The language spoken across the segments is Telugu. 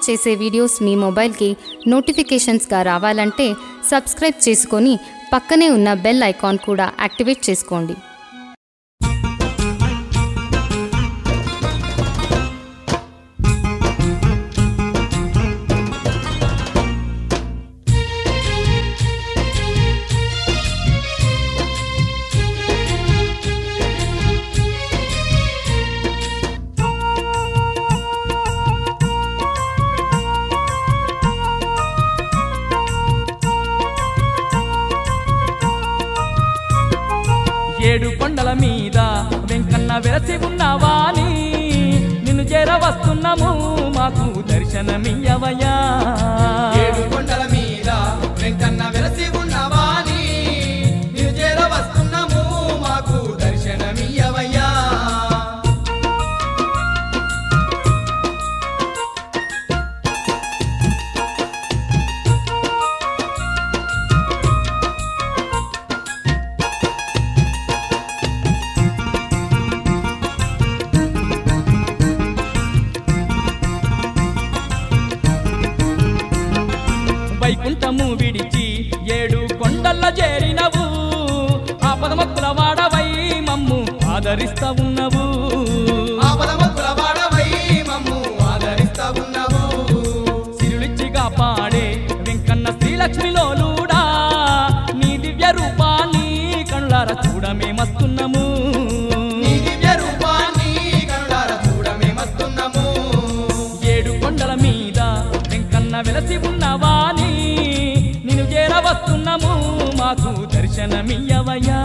చేసే వీడియోస్ మీ మొబైల్కి నోటిఫికేషన్స్గా రావాలంటే సబ్స్క్రైబ్ చేసుకొని పక్కనే ఉన్న బెల్ ఐకాన్ కూడా యాక్టివేట్ చేసుకోండి ఏడు కొండల మీద వెంకన్న వెరసి ఉన్నవాని నిన్ను చేర వస్తున్నాము మాకు దర్శనమియ్యవయ్యా ఏడు కొండల మీద వెంకన్న వెలసి ఉన్నవాని నీవు చేర వస్తున్నాము మాకు దర్శనమియ్యవయ్యా వైకుంఠము విడిచి ఏడు కొండల్ల చేరినవు ఆపదమక్కుల వాడవై మమ్ము ఆదరిస్తా ఉన్నవు ఆపదమక్కుల వాడవై మమ్ము ఆదరిస్తా ఉన్నావు సిరులిచ్చిగా పాడే వెంకన్న శ్రీలక్ష్మిలోలుడా నీ దివ్య రూపాన్ని కనులార చూడమేమస్తున్నాము నీ దివ్య రూపాన్ని కనులార చూడమేమస్తున్నాము ఏడు కొండల మీద వెంకన్న వెలసి ఉన్నవాని నిన్ను చేర వస్తున్నాము మాకు దర్శనమియ్యవయ్యా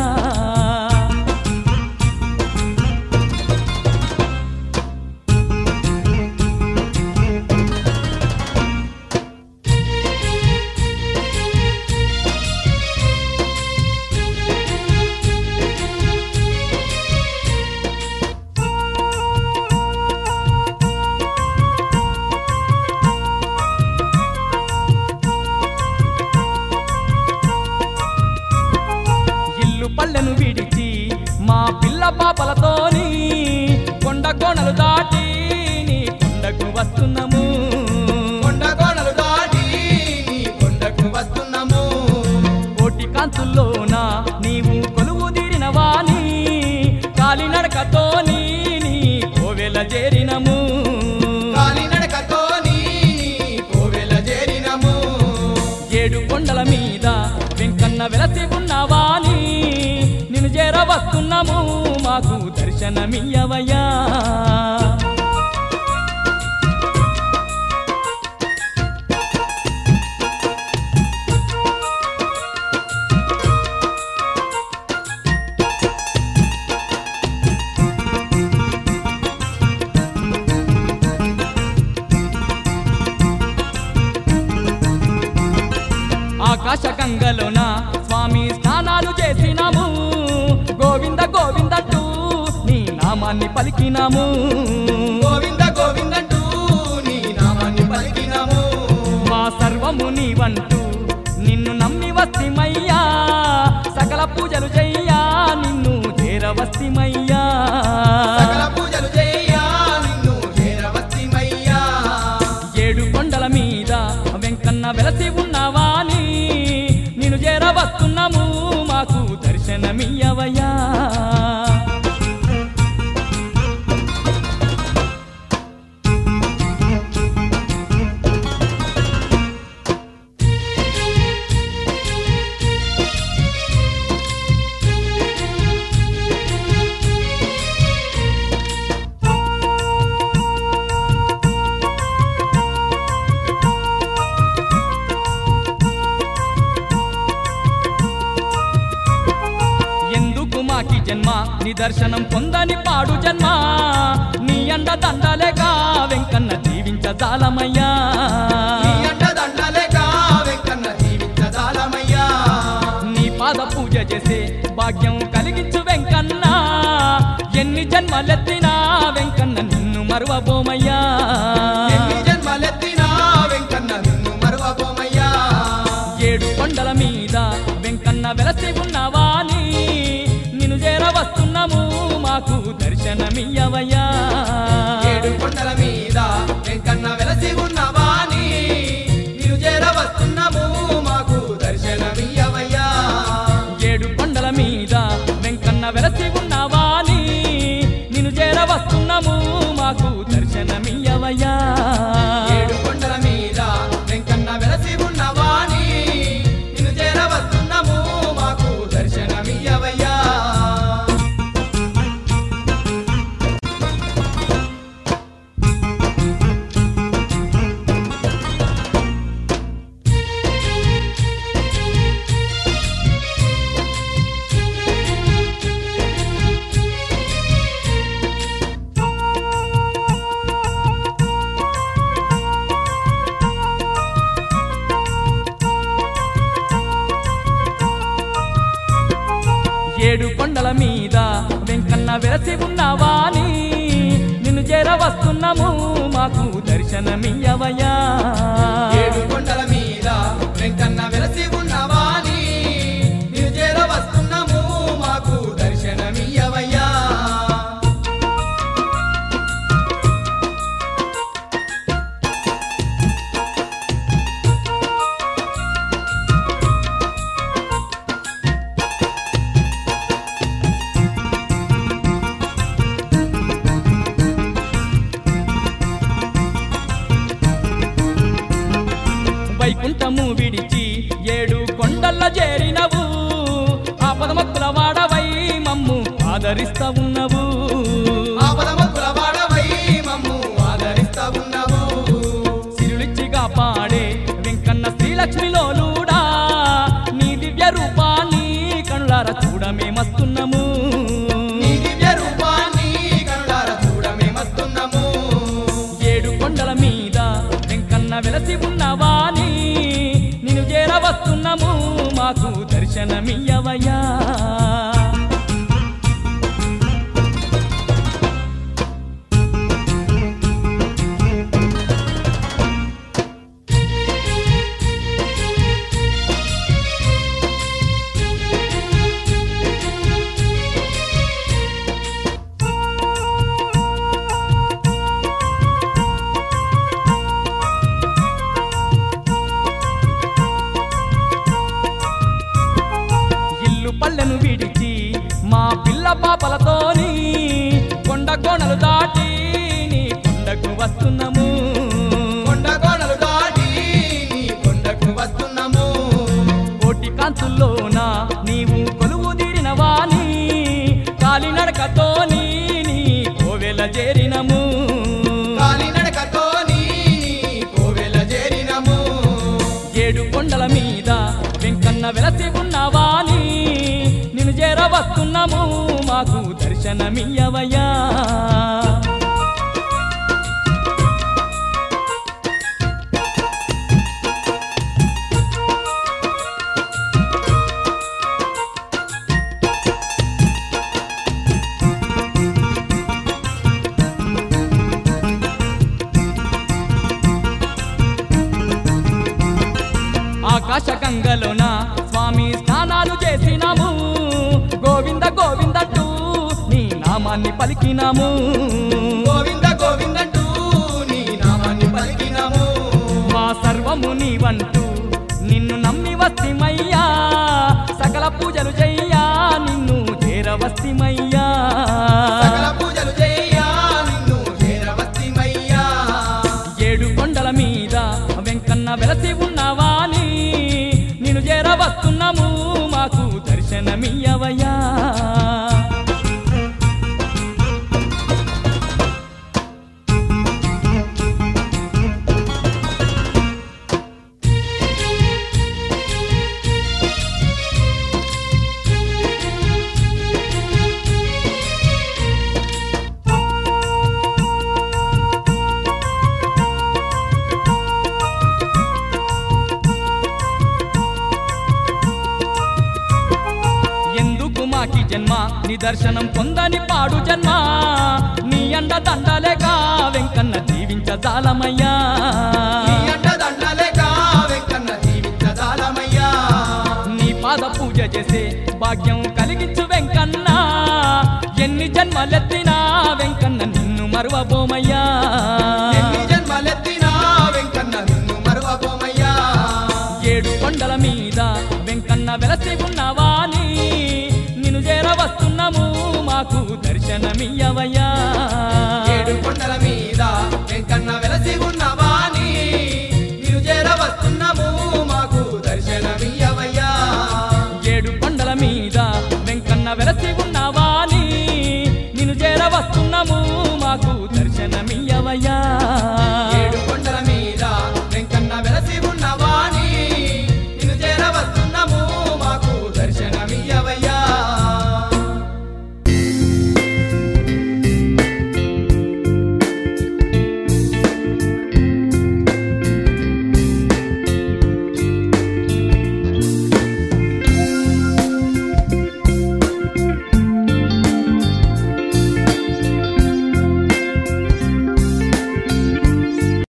ఇల్లు పల్లెను విడిచి మా పిల్ల పాపలతోని కొండ కోణలు దాటి నీ కొండకు వస్తున్నాము కొండ కోణలు దాటి నీ కొండకు వస్తున్నాము కోటి కాంతుల్లోన నీవు కొలువు తీరిన వాణి కాలినడకతోని నీ కోవెల చేరినము కాలినడకతో నీ కోవెల చేరినము ఏడు కొండల మీద వెంకన్న వెలసి ఉన్నవాని నిన్ను చేర వస్తున్నాము మాకు దర్శనమియ్యవయ్యా ఆకాశ గంగలోన స్వామి స్నానాలు చేసినాము గోవింద గోవిందంటూ నీ నామాన్ని పలికినాము గోవింద గోవిందంటూ నీ నామాన్ని పలికినాము మా సర్వము నీవంటూ నిన్ను నమ్మి వస్తిమయ్యా సకల పూజలు చెయ్యా నిన్ను చేరవస్తిమయ్యా సకల పూజలు చేయా నిన్ను చేరవస్తిమయ్యా ఏడు కొండల మీద వెంకన్న వెలసి ఉన్నవాని నిన్ను చేరవస్తున్నాము మాకు దర్శనమియ్యవయ్యా ఎందుకు మాకి జన్మ నిదర్శనం పొందని పాడు జన్మ నీ అండ దండలేగా వెంకన్న జీవించజాలమయ్యా నీ అంట దండలేక వెంకన్న జీవించజాలమయ్యా నీ పాద పూజ చేసే భాగ్యం కలిగించు వెంకన్న ఎన్ని జన్మలెత్తినా వెంకన్న నిన్ను మరువబోమయ్యా ఎన్ని జన్మలెత్తినా వెంకన్న నిన్ను మరువబోమయ్యా ఏడు కొండల మీద వెంకన్న వెలసి ఉన్నవాని నిన్ను చేరవస్తున్నాము మాకు దర్శనమియ్యవయ్యా ఏడు కొండల మీద వెంకన్న వెలసి ఉన్నవా ఏడు కొండల మీద వెంకన్న వెలసి ఉన్నవాని నిన్ను చేర వస్తున్నాము మాకు దర్శనమియ్యవయ్యా ఏడు కొండల మీద వెంకన్న వెలసి ఉన్నవాని నీవు చేర వస్తున్నాము మాకు దర్శనమియ్యవయ్యా వైకుంఠము విడిచి ఏడు కొండల్ల చేరినవు ఆ పదమక్కుల వాడవై మమ్ము ఆదరిస్తా ఉన్నవు ఆపదమక్కుల వాడవై మమ్ము ఆదరిస్తా ఉన్నావు సిరులిచ్చి కాపాడే వెంకన్న శ్రీలక్ష్మిలోలుడా నీ దివ్య రూపాన్ని కనులార చూడమేమస్తున్నాము నీ దివ్య రూపాన్ని కనులార చూడమేమస్తున్నాము ఏడు కొండల మీద వెంకన్న వెలసి ఉన్నవాని నిన్ను చేర వస్తున్నాము మాకు దర్శనమియ్యవయ్యా ఇల్లు పల్లెను విడిచి మా పిల్ల పాపలతోని కొండ కోణలు దాటి నీ కొండకు వస్తున్నాము కొండ కోణలు దాటి నీ కొండకు వస్తున్నాము కోటి కాంతుల్లోన నీవు కొలువు తీరిన వాణి కాలినడకతోని నీ కోవెల చేరినము కాలినడకతో నీ కోవెల చేరినము ఏడు కొండల మీద వెంకన్న వెలసి ఉన్నవాని నిన్ను చేర వస్తున్నాము మాకు దర్శనమియ్యవయ్యా ఆకాశ గంగలోన స్వామి స్నానాలు చేసినాము గోవింద గోవిందంటూ నీ నామాన్ని పలికినాము గోవింద గోవిందంటూ నీ నామాన్ని పలికినాము మా సర్వము నీవంటూ నిన్ను నమ్మి వస్తిమయ్యా సకల పూజలు చెయ్యా నిన్ను చేరవస్తిమయ్యా సకల పూజలు చేయా నిన్ను చేరవస్తిమయ్యా ఏడు కొండల మీద వెంకన్న వెలసి ఉన్నవాని నిన్ను చేరవస్తున్నాము మాకు దర్శనమియ్యవయ్యా ఎందుకు మాకి జన్మ నీ దర్శనం పొందని పాడు జన్మ నీ అండ దండలేగా వెంకన్న జీవించజాలమయ్యా నీ అంట దండలేక వెంకన్న జీవించదాలమయ్యా నీ పాద పూజ చేసే భాగ్యం కలిగించు వెంకన్న ఎన్ని జన్మలెత్తినా వెంకన్న నిన్ను మరువబోమయ్యా ఎన్ని జన్మలెత్తినా వెంకన్న నిన్ను మరువబోమయ్యా ఏడు కొండల మీద వెంకన్న వెలసి ఉన్నవాని నిన్ను చేర వస్తున్నాము మాకు దర్శనమియ్యవయ్యా